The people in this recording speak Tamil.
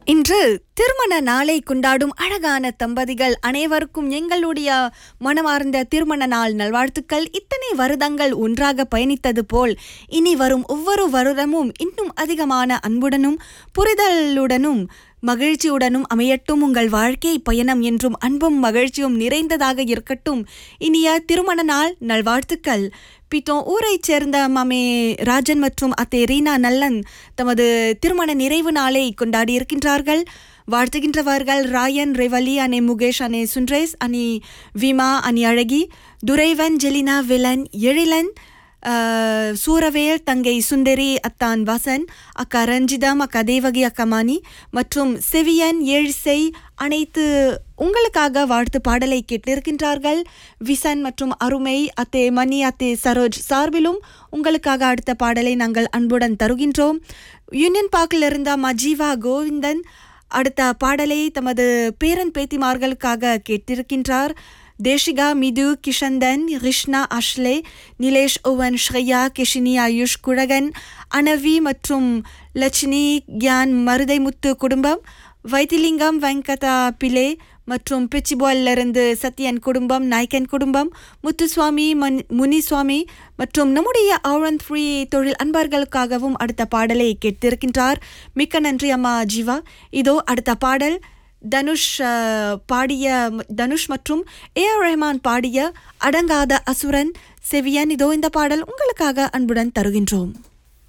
இன்று திருமண நாளை கொண்டாடும் அழகான தம்பதிகள் அனைவருக்கும் எங்களுடைய மனமார்ந்த திருமண நாள் நல்வாழ்த்துக்கள் இத்தனை வருடங்கள் ஒன்றாக பயணித்தது போல் இனி வரும் ஒவ்வொரு வருடமும் இன்னும் அதிகமான அன்புடனும் புரிதலுடனும் மகிழ்ச்சியுடனும் அமையட்டும் உங்கள் வாழ்க்கை பயணம் என்றும் அன்பும் மகிழ்ச்சியும் நிறைந்ததாக இருக்கட்டும் இனிய திருமண நாள் நல்வாழ்த்துக்கள் பிட்டோ ஊரைச் சேர்ந்த மாமே ராஜன் மற்றும் அத்தே ரீனா நல்லன் தமது திருமண நிறைவு நாளை கொண்டாடி இருக்கின்றார்கள் வாழ்த்துகின்றவர்கள் ராயன் ரெவலி அனே முகேஷ் அனே சுன்ரேஸ் அனி விமா அனி அழகி துரைவன் ஜெலினா விலன் எழிலன் அஹ், சூரவேல் தங்கை சுந்தரி அத்தான் வசன் அக்கா ரஞ்சிதம் அக்கா தேவகி அக்கமானி மற்றும் செவியன் ஏழிசை அனைத்து உங்களுக்காக வாழ்த்து பாடலை கேட்டிருக்கின்றார்கள் விசன் மற்றும் அருமை அத்தே மணி அத்தே சரோஜ் சார்பிலும் உங்களுக்காக அடுத்த பாடலை நாங்கள் அன்புடன் தருகின்றோம் யூனியன் பார்க்கில் இருந்த மஜீவா கோவிந்தன் அடுத்த பாடலை தமது பேரன் பேத்திமார்களுக்காக கேட்டிருக்கின்றார் தேஷிகா மிது கிஷந்தன் ரிஷ்ணா அஷ்லே நிலேஷ் ஓவன் ஸ்ரேயா கிஷினி ஆயுஷ் குழகன் அனவி மற்றும் லட்சுமி கியான் மருதைமுத்து குடும்பம் வைத்திலிங்கம் வெங்கதா பிலே மற்றும் பிச்சிபாலிலிருந்து சத்யன் குடும்பம் நாய்க்கன் குடும்பம் முத்துசுவாமி மன் முனிசுவாமி மற்றும் நம்முடைய ஆவரன் ஃப்ரீ தொழில் அன்பர்களுக்காகவும் அடுத்த பாடலை கேட்டிருக்கின்றார் மிக்க நன்றி அம்மா ஜீவா இதோ அடுத்த பாடல் தனுஷ் அஹ், பாடிய தனுஷ் மற்றும் ஏ ஆர் ரஹ்மான் பாடிய அடங்காத அசுரன் செவியன் இதோ இந்த பாடல் உங்களுக்காக அன்புடன் தருகின்றோம்